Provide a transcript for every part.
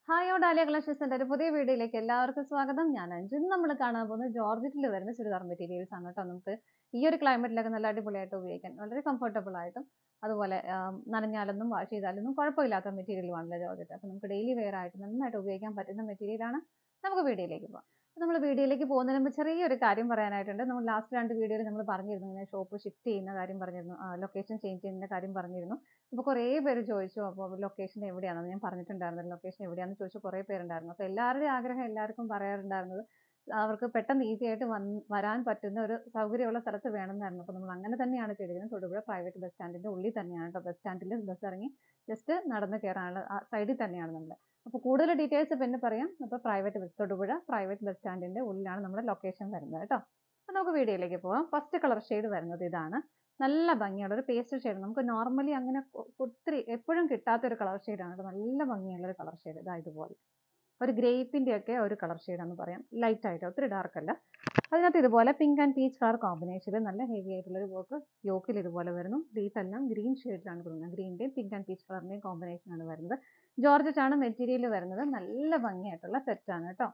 hi ഓ dahlia കളക്ഷൻസിന്റെ ഒരു പുതിയ വീഡിയോയിലേക്ക് എല്ലാവർക്കും സ്വാഗതം ഞാൻ അഞ്ചു ഇന്ന് നമ്മൾ കാണാൻ പോകുന്നത് ജോർജറ്റിൽ വരുന്ന ചുരിദാർ മെറ്റീരിയൽസ് ആണ് കേട്ടോ നമുക്ക് ഈ ഒരു ക്ലൈമറ്റിലൊക്കെ നല്ല അടിപൊളിയായിട്ട് ഉപയോഗിക്കാൻ വളരെ കംഫർട്ടബിൾ ആയിട്ടും അതുപോലെ ആം, നനഞ്ഞാലൊന്നും വാഷ് ചെയ്താലൊന്നും കുഴപ്പമില്ലാത്ത മെറ്റീരിയലുമാണല്ലോ ജോർജറ്റ് അപ്പോൾ നമുക്ക് ഡെയിലി വെയർ ആയിട്ട് നന്നായിട്ട് ഉപയോഗിക്കാൻ പറ്റുന്ന മെറ്റീരിയലാണ് നമുക്ക് വീഡിയോയിലേക്ക് പോകാം നമ്മൾ വീഡിയോയിലേക്ക് പോകുന്നതിന് മുമ്പ് ചെറിയൊരു കാര്യം പറയാനായിട്ടുണ്ട് നമ്മൾ ലാസ്റ്റ് രണ്ട് വീഡിയോയിൽ നമ്മൾ പറഞ്ഞിരുന്നു ഇങ്ങനെ ഷോപ്പ് ഷിഫ്റ്റ് ചെയ്യുന്ന കാര്യം പറഞ്ഞിരുന്നു ലൊക്കേഷൻ ചേഞ്ച് ചെയ്യുന്ന കാര്യം പറഞ്ഞിരുന്നു അപ്പോൾ കുറേ പേര് ചോദിച്ചു അപ്പോൾ ലൊക്കേഷൻ എവിടെയാണെന്ന് ഞാൻ പറഞ്ഞിട്ടുണ്ടായിരുന്നു ലൊക്കേഷൻ എവിടെയാണെന്ന് ചോദിച്ചു കുറേ പേരുണ്ടായിരുന്നു അപ്പോൾ എല്ലാവരുടെയും ആഗ്രഹം എല്ലാവർക്കും പറയാറുണ്ടായിരുന്നത് അവർക്ക് പെട്ടെന്ന് ഈസി ആയിട്ട് വന്ന് വരാൻ പറ്റുന്ന ഒരു സൗകര്യമുള്ള സ്ഥലത്ത് വേണമെന്നായിരുന്നു അപ്പോൾ നമ്മൾ അങ്ങനെ തന്നെയാണ് ചെയ്തിരിക്കുന്നത് തൊടുപുഴ പ്രൈവറ്റ് ബസ് സ്റ്റാൻഡിൻ്റെ ഉള്ളിൽ തന്നെയാണ് കേട്ടോ ബസ് സ്റ്റാൻഡിൽ ബസ് ഇറങ്ങി ജസ്റ്റ് നടന്ന് കയറാനുള്ള ആ സൈഡിൽ തന്നെയാണ് നമ്മൾ അപ്പോൾ കൂടുതൽ ഡീറ്റെയിൽസ് പിന്നെ പറയാം അപ്പോൾ private bus Thodupuzha private bus സ്റ്റാൻഡിൻ്റെ ഉള്ളിലാണ് നമ്മുടെ ലൊക്കേഷൻ വരുന്നത് കേട്ടോ അപ്പോൾ നമുക്ക് വീഡിയോയിലേക്ക് പോകാം ഫസ്റ്റ് കളർ ഷെയ്ഡ് വരുന്നത് ഇതാണ് നല്ല ഭംഗിയുള്ള ഒരു പേസ്റ്റൽ ഷെയ്ഡ് നമുക്ക് നോർമലി അങ്ങനെ ഒ- ഒത്തിരി എപ്പോഴും കിട്ടാത്ത ഒരു കളർ ഷെയ്ഡാണ് കേട്ടോ നല്ല ഭംഗിയുള്ള ഒരു കളർ ഷെയ്ഡ് ഇതാ ഇതുപോലെ ഒരു ഗ്രേപ്പിൻ്റെ ഒക്കെ ഒരു കളർ ഷെയ്ഡാന്ന് പറയാം ലൈറ്റ് ആയിട്ട് ഒത്തിരി ഡാർക്ക് അല്ല അതിനകത്ത് ഇതുപോലെ പിങ്ക് ആൻഡ് പീച്ച് കളർ കോമ്പിനേഷനിൽ നല്ല ഹെവി ആയിട്ടുള്ള ഒരു വർക്ക് യോക്കിൽ ഇതുപോലെ വരുന്നു ലീഫ് എല്ലാം ഗ്രീൻ ഷെയ്ഡിലാണ് കൊടുക്കുന്നത് ഗ്രീൻ്റെയും പിങ്ക് ആൻഡ് പീച്ച് കളറിൻ്റെയും കോമ്പിനേഷനാണ് വരുന്നത് ജോർജറ്റ് ആണ് മെറ്റീരിയൽ വരുന്നത് നല്ല ഭംഗിയായിട്ടുള്ള സെറ്റാണ് കേട്ടോ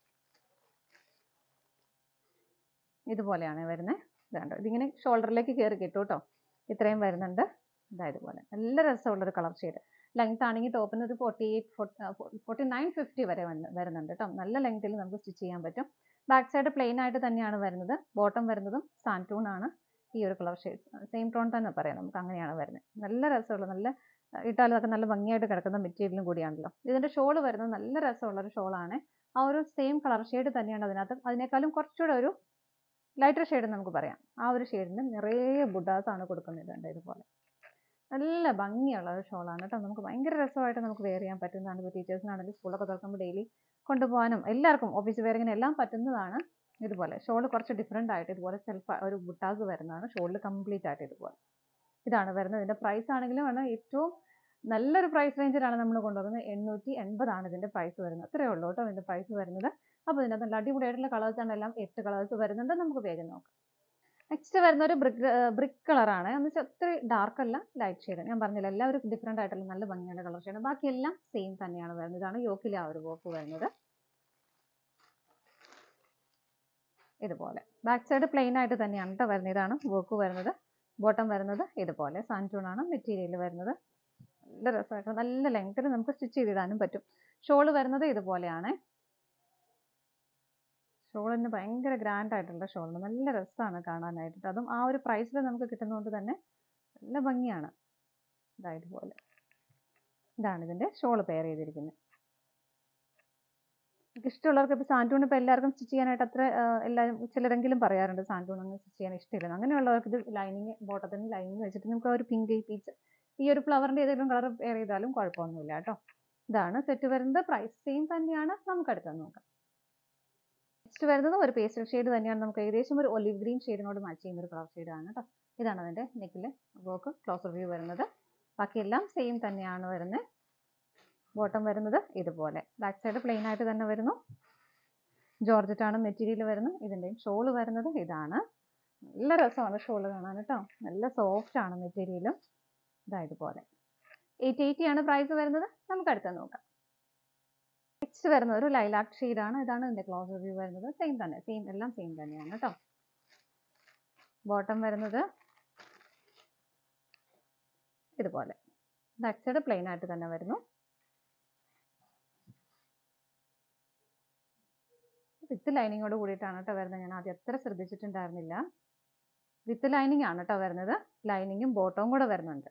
ഇതുപോലെയാണ് വരുന്നത് ഇതാണ്ടോ ഇതിങ്ങനെ ഷോൾഡറിലേക്ക് കയറി കിട്ടും കേട്ടോ ഇത്രയും വരുന്നുണ്ട് ഇതാ ഇതുപോലെ നല്ല രസമുള്ളൊരു കളർ ഷെയ്ഡ് ലെങ്ത് ആണെങ്കിൽ ടോപ്പിന് ഒരു forty eight forty nine fifty വരെ വന്ന് വരുന്നുണ്ട് കേട്ടോ നല്ല ലെങ്ത്തിൽ നമുക്ക് സ്റ്റിച്ച് ചെയ്യാൻ പറ്റും ബാക്ക് സൈഡ് പ്ലെയിൻ ആയിട്ട് തന്നെയാണ് വരുന്നത് ബോട്ടം വരുന്നതും സാൻറ്റൂൺ ആണ് ഈ ഒരു കളർ ഷെയ്ഡ് സെയിം ടോൺ തന്നെ പറയാം നമുക്ക് അങ്ങനെയാണ് വരുന്നത് നല്ല രസമുള്ള നല്ല ഇട്ടാലും അതൊക്കെ നല്ല ഭംഗിയായിട്ട് കിടക്കുന്ന മെറ്റീരിയലും കൂടിയാണല്ലോ ഇതിന്റെ ഷോൾ വരുന്നത് നല്ല രസമുള്ള ഒരു ഷോളാണ് ആ ഒരു സെയിം കളർ ഷെയ്ഡ് തന്നെയാണ് അതിനകത്ത് അതിനേക്കാളും കുറച്ചുകൂടെ ഒരു ലൈറ്റർ ഷെയ്ഡ് നമുക്ക് പറയാം ആ ഒരു ഷെയ്ഡിന് നിറയെ ബുഡാസ് ആണ് കൊടുക്കുന്നത് കണ്ടോ ഇതുപോലെ നല്ല ഭംഗിയുള്ള ഒരു ഷോളാണ് കേട്ടോ നമുക്ക് ഭയങ്കര രസമായിട്ട് നമുക്ക് വെയർ ചെയ്യാൻ പറ്റുന്നതാണ് ഇപ്പോൾ ടീച്ചേഴ്സിനാണെങ്കിലും സ്കൂളൊക്കെ തുറക്കുമ്പോൾ ഡെയിലി കൊണ്ടുപോകാനും എല്ലാവർക്കും ഓഫീസ് വെയറിങ്ങിന് എല്ലാം പറ്റുന്നതാണ് ഇതുപോലെ ഷോൾ കുറച്ച് ഡിഫറെൻ്റ് ആയിട്ട് ഇതുപോലെ സെൽഫ് ഒരു ബുട്ടാസ് വരുന്നതാണ് ഷോളിൽ കംപ്ലീറ്റ് ആയിട്ട് ഇതുപോലെ ഇതാണ് വരുന്നത് ഇതിൻ്റെ പ്രൈസ് ആണെങ്കിലും ആണ് ഏറ്റവും നല്ലൊരു പ്രൈസ് റേഞ്ചിലാണ് നമ്മൾ കൊണ്ടുവരുന്നത് എണ്ണൂറ്റി എൺപതാണ് ഇതിൻ്റെ പ്രൈസ് വരുന്നത് അത്രയേ ഉള്ളൂ കേട്ടോ ഇതിൻ്റെ പ്രൈസ് വരുന്നത് അപ്പോൾ ഇതിനകത്ത് നല്ല അടിപൊളിയായിട്ടുള്ള കളേഴ്സ് ആണ് എല്ലാം എട്ട് കളേഴ്സ് വരുന്നുണ്ട് നമുക്ക് വേഗം നോക്കാം നെക്സ്റ്റ് വരുന്ന ഒരു ബ്രിക്ക് ബ്രിക്ക് കളറാണ് എന്ന് വെച്ചാൽ ഒത്തിരി ഡാർക്ക് അല്ല ലൈറ്റ് ഷെയ്ഡ് ഞാൻ പറഞ്ഞില്ല എല്ലാവരും ഡിഫറെൻ്റ് ആയിട്ടുള്ള നല്ല ഭംഗിയുള്ള കളർ ഷെയ്ഡ് ബാക്കിയെല്ലാം സെയിം തന്നെയാണ് വരുന്നത് ഇതാണ് യോക്കിലെ ആ ഒരു വർക്ക് വരുന്നത് ഇതുപോലെ ബാക്ക് സൈഡ് പ്ലെയിൻ ആയിട്ട് തന്നെയാണ് കേട്ടോ വരുന്നത് ഇതാണ് വർക്ക് വരുന്നത് ബോട്ടം വരുന്നത് ഇതുപോലെ സാൻറ്റൂൺ ആണ് മെറ്റീരിയൽ വരുന്നത് നല്ല രസമായിട്ട് നല്ല ലെങ്ത്തിൽ നമുക്ക് സ്റ്റിച്ച് ചെയ്തിടാനും പറ്റും ഷോൾ വരുന്നത് ഇതുപോലെയാണ് ഷോളിന് ഭയങ്കര ഗ്രാൻഡ് ആയിട്ടുള്ള ഷോളാണ് നല്ല രസമാണ് കാണാനായിട്ട് അതും ആ ഒരു പ്രൈസിൽ നമുക്ക് കിട്ടുന്നതുകൊണ്ട് തന്നെ നല്ല ഭംഗിയാണ് ഇതാ ഇതുപോലെ ഇതാണ് ഇതിൻ്റെ ഷോൾ പെയർ ചെയ്തിരിക്കുന്നത് എനിക്ക് ഇഷ്ടമുള്ളവർക്ക് ഇപ്പോൾ സാൻറ്റൂൺ ഇപ്പോൾ എല്ലാവർക്കും സ്റ്റിച്ച് ചെയ്യാനായിട്ട് അത്ര ആ, എല്ലാവരും ചിലരെങ്കിലും പറയാറുണ്ട് സാൻറ്റൂൺ അങ്ങ് സ്റ്റിച്ച് ചെയ്യാൻ ഇഷ്ടമില്ല അങ്ങനെയുള്ളവർക്ക് ഇത് ലൈനിങ് ബോട്ടത്തിന് ലൈനിങ് വെച്ചിട്ട് നമുക്ക് ആ ഒരു പിങ്ക് പീച്ച് ഈ ഒരു ഫ്ലവറിൻ്റെ ഏതെങ്കിലും കളർ പെയർ ചെയ്താലും കുഴപ്പമൊന്നുമില്ല കേട്ടോ ഇതാണ് സെറ്റ് വരുന്നത് പ്രൈസ് സെയിം തന്നെയാണ് നമുക്ക് അടുത്ത് നോക്കാം നെക്സ്റ്റ് വരുന്നത് ഒരു പേസ്റ്റൽ ഷെയ്ഡ് തന്നെയാണ് നമുക്ക് ഏകദേശം ഒരു ഒലിവ് ഗ്രീൻ ഷെയ്ഡിനോട് മാച്ച് ചെയ്യുന്ന ഒരു കളർ ഷെയ്ഡാണ് കേട്ടോ ഇതാണ് അതിൻ്റെ നെക്കിൽ വർക്ക് ക്ലോസർ വ്യൂ വരുന്നത് ബാക്കിയെല്ലാം സെയിം തന്നെയാണ് വരുന്നത് ബോട്ടം വരുന്നത് ഇതുപോലെ ബാക്ക് സൈഡ് പ്ലെയിൻ ആയിട്ട് തന്നെ വരുന്നു ജോർജറ്റ് ആണ് മെറ്റീരിയൽ വരുന്നത് ഇതിൻ്റെയും ഷോൾ വരുന്നത് ഇതാണ് നല്ല രസമാണ് ഷോൾ കാണാൻ കേട്ടോ നല്ല സോഫ്റ്റ് ആണ് മെറ്റീരിയൽ ഇതാ ഇതുപോലെ എയ്റ്റ് എയ്റ്റി ആണ് പ്രൈസ് വരുന്നത് നമുക്ക് അടുത്ത നോക്കാം നെക്സ്റ്റ് വരുന്നത് ഒരു ലൈലാക്ക് ഷെയ്ഡാണ് ഇതാണ് ഇതിൻ്റെ ക്ലോസ് വ്യൂ വരുന്നത് സെയിം തന്നെ സെയിം എല്ലാം സെയിം തന്നെയാണ് കേട്ടോ ബോട്ടം വരുന്നത് ഇതുപോലെ ബാക്ക് സൈഡ് പ്ലെയിൻ ആയിട്ട് തന്നെ വരുന്നു വിത്ത് ലൈനിങ്ങോട് കൂടിയിട്ടാണ് കേട്ടോ വരുന്നത് ഞാൻ ആദ്യം അത്ര ശ്രദ്ധിച്ചിട്ടുണ്ടായിരുന്നില്ല വിത്ത് ലൈനിങ് ആണ് കേട്ടോ വരുന്നത് ലൈനിങ്ങും ബോട്ടവും കൂടെ വരുന്നുണ്ട്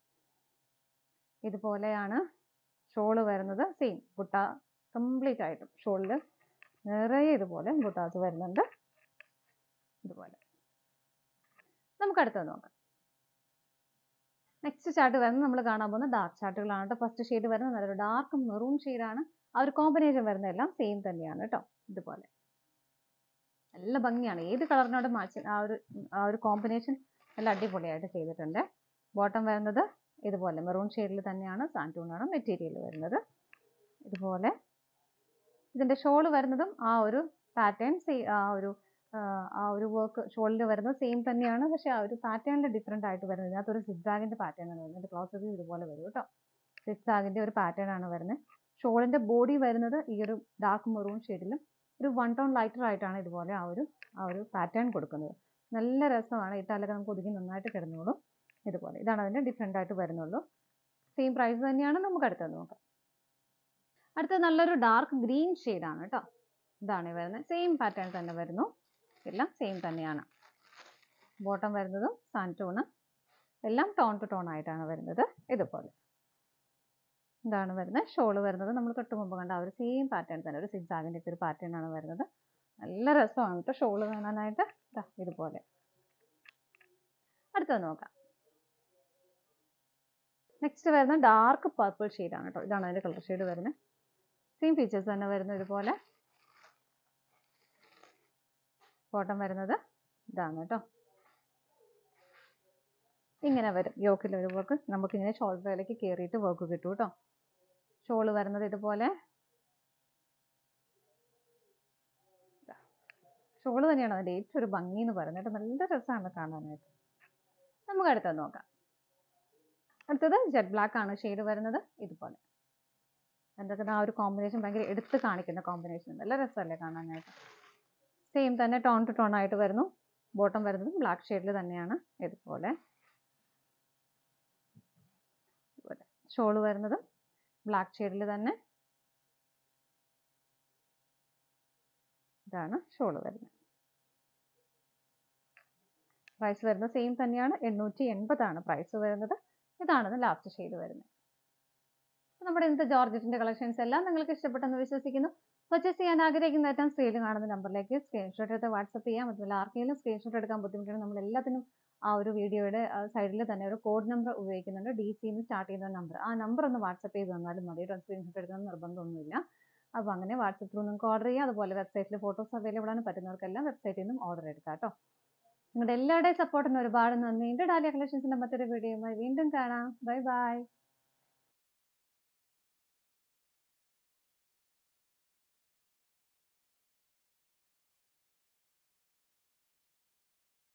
ഇതുപോലെയാണ് ഷോള് വരുന്നത് സെയിം ബുട്ട കംപ്ലീറ്റ് ആയിട്ടും ഷോളിൽ നിറയെ ഇതുപോലെ ബുട്ടാസ് വരുന്നുണ്ട് ഇതുപോലെ നമുക്ക് അടുത്തത് നോക്കാം നെക്സ്റ്റ് ചാർട്ട് വരുന്നത് നമ്മൾ കാണാൻ പോകുന്ന ഡാർക്ക് ചാർട്ടുകളാണ് കേട്ടോ ഫസ്റ്റ് ഷെയ്ഡ് വരുന്നത് നല്ലൊരു ഡാർക്ക് മെറൂൺ ഷെയ്ഡാണ് ആ ഒരു കോമ്പിനേഷൻ വരുന്നതെല്ലാം സെയിം തന്നെയാണ് കേട്ടോ ഇതുപോലെ നല്ല ഭംഗിയാണ് ഏത് കളറിനോട് മാച്ച് ആ ഒരു ആ ഒരു കോമ്പിനേഷൻ നല്ല അടിപൊളിയായിട്ട് ചെയ്തിട്ടുണ്ട് ബോട്ടം വരുന്നത് ഇതുപോലെ മെറൂൺ ഷെയ്ഡിൽ തന്നെയാണ് സാൻറ്റൂണാണ് മെറ്റീരിയൽ വരുന്നത് ഇതുപോലെ ഇതിൻ്റെ ഷോള് വരുന്നതും ആ ഒരു പാറ്റേൺ ആ ഒരു ആ, ആ ഒരു വർക്ക് ഷോളിൽ വരുന്നത് സെയിം തന്നെയാണ് പക്ഷേ ആ ഒരു പാറ്റേണിൽ ഡിഫറെൻ്റ് ആയിട്ട് വരുന്നത് ഇതിനകത്ത് ഒരു സിക്സാഗിൻ്റെ പാറ്റേൺ ആണ് വരുന്നത് ക്ലോസ് വ്യൂ ഇതുപോലെ വരും കേട്ടോ സിക്സാഗിൻ്റെ ഒരു പാറ്റേൺ ആണ് വരുന്നത് ഷോളിന്റെ ബോഡി വരുന്നത് ഈ ഒരു ഡാർക്ക് മെറൂൺ ഷെയ്ഡിലും ഒരു വൺ ടോൺ ലൈറ്റർ ആയിട്ടാണ് ഇതുപോലെ ആ ഒരു ആ ഒരു പാറ്റേൺ കൊടുക്കുന്നത് നല്ല രസമാണ് ഇട്ടാലൊക്കെ നമുക്ക് ഒതുങ്ങി നന്നായിട്ട് കിടന്നോളും ഇതുപോലെ ഇതാണ് അതിന്റെ ഡിഫറെൻ്റ് ആയിട്ട് വരുന്നുള്ളൂ സെയിം പ്രൈസ് തന്നെയാണ് നമുക്ക് അടുത്തത് നോക്കാം അടുത്തത് നല്ലൊരു ഡാർക്ക് ഗ്രീൻ ആണ് കേട്ടോ ഇതാണ് ഈ വരുന്നത് സെയിം പാറ്റേൺ തന്നെ വരുന്നു എല്ലാം സെയിം തന്നെയാണ് ബോട്ടം വരുന്നതും സാൻ ടോണ് എല്ലാം ടോൺ ടു ടോൺ ആയിട്ടാണ് വരുന്നത് ഇതുപോലെ ഇതാണ് വരുന്നത് ഷോള് വരുന്നത് നമ്മൾ തൊട്ട് മുമ്പ് കണ്ട ആ ഒരു സെയിം പാറ്റേൺ തന്നെ ഒരു സിക്സാഗിൻ്റെ ഒക്കെ ഒരു പാറ്റേൺ ആണ് വരുന്നത് നല്ല രസമാണ് കേട്ടോ ഷോള് കാണാനായിട്ട് ദാ ഇതുപോലെ അടുത്തത് നോക്കാം നെക്സ്റ്റ് വരുന്ന ഡാർക്ക് പർപ്പിൾ ആണ് കേട്ടോ ഇതാണ് അതിൻ്റെ കളർ ഷെയ്ഡ് വരുന്നത് സെയിം ഫീച്ചേഴ്സ് തന്നെ വരുന്നു ഇതുപോലെ ബോട്ടം വരുന്നത് ഇതാണ് കേട്ടോ ഇങ്ങനെ വരും യോക്കിൽ ഒരു വർക്ക് നമുക്കിങ്ങനെ ഷോൾഡറിലേക്ക് കയറിയിട്ട് വർക്ക് കിട്ടും കേട്ടോ ഷോള് വരുന്നത് ഇതുപോലെ ഷോള് തന്നെയാണ് അതിൻ്റെ ഏറ്റവും ഒരു ഭംഗി എന്ന് പറയുന്നത് കേട്ടോ നല്ല രസമാണ് കാണാനായിട്ട് നമുക്ക് അടുത്തത് നോക്കാം അടുത്തത് ജെറ്റ് ബ്ലാക്ക് ആണ് ഷെയ്ഡ് വരുന്നത് ഇതുപോലെ എന്തൊക്കെ ആ ഒരു കോമ്പിനേഷൻ ഭയങ്കര എടുത്ത് കാണിക്കുന്ന കോമ്പിനേഷൻ നല്ല രസമല്ലേ കാണാനായിട്ട് സെയിം തന്നെ ടോൺ ടു ടോൺ ആയിട്ട് വരുന്നു ബോട്ടം വരുന്നത് ബ്ലാക്ക് ഷെയ്ഡിൽ തന്നെയാണ് ഇതുപോലെ ഇതുപോലെ ഷോള് വരുന്നത് ബ്ലാക്ക് ഷെയ്ഡിൽ തന്നെ ഇതാണ് ഷോള് വരുന്നത് പ്രൈസ് വരുന്നത് സെയിം തന്നെയാണ് എണ്ണൂറ്റി എൺപതാണ് പ്രൈസ് വരുന്നത് ഇതാണ് ലാസ്റ്റ് ഷെയ്ഡ് വരുന്നത് നമ്മുടെ ഇന്നത്തെ ജോർജറ്റിന്റെ കളക്ഷൻസ് എല്ലാം നിങ്ങൾക്ക് ഇഷ്ടപ്പെട്ടെന്ന് വിശ്വസിക്കുന്നു പർച്ചേസ് ചെയ്യാൻ ആഗ്രഹിക്കുന്ന ഏറ്റവും സ്ക്രീനിൽ കാണുന്ന നമ്പറിലേക്ക് സ്ക്രീൻഷോട്ട് എടുത്ത് വാട്സപ്പ് ചെയ്യാം അതുപോലെ ആർക്കെങ്കിലും സ്ക്രീൻഷോട്ട് എടുക്കാൻ ബുദ്ധിമുട്ടാണ് നമ്മൾ എല്ലാത്തിനും ആ ഒരു വീഡിയോയുടെ സൈഡിൽ തന്നെ ഒരു കോഡ് നമ്പർ ഉപയോഗിക്കുന്നുണ്ട് ഡി സിന്ന് സ്റ്റാർട്ട് ചെയ്യുന്ന നമ്പർ ആ നമ്പർ ഒന്ന് വാട്സപ്പ് ചെയ്ത് തന്നാലും മതി കേട്ടോ സ്ക്രീൻഷോട്ട് എടുക്കണം നിർബന്ധമൊന്നുമില്ല അപ്പോൾ അങ്ങനെ വാട്സപ്പ് ത്രൂ നിങ്ങൾക്ക് ഓർഡർ ചെയ്യാം അതുപോലെ വെബ്സൈറ്റിൽ ഫോട്ടോസ് അവൈലബിൾ ആണ് പറ്റുന്നവർക്കെല്ലാം വെബ്സൈറ്റിൽ നിന്നും ഓർഡർ എടുക്കാം കേട്ടോ നിങ്ങളുടെ എല്ലാവരുടെയും സപ്പോർട്ടിന് ഒരുപാട് നന്ദി ഡാലിയ കളക്ഷൻസിന്റെ മറ്റൊരു വീഡിയോയുമായി വീണ്ടും കാണാം ബൈ ബൈ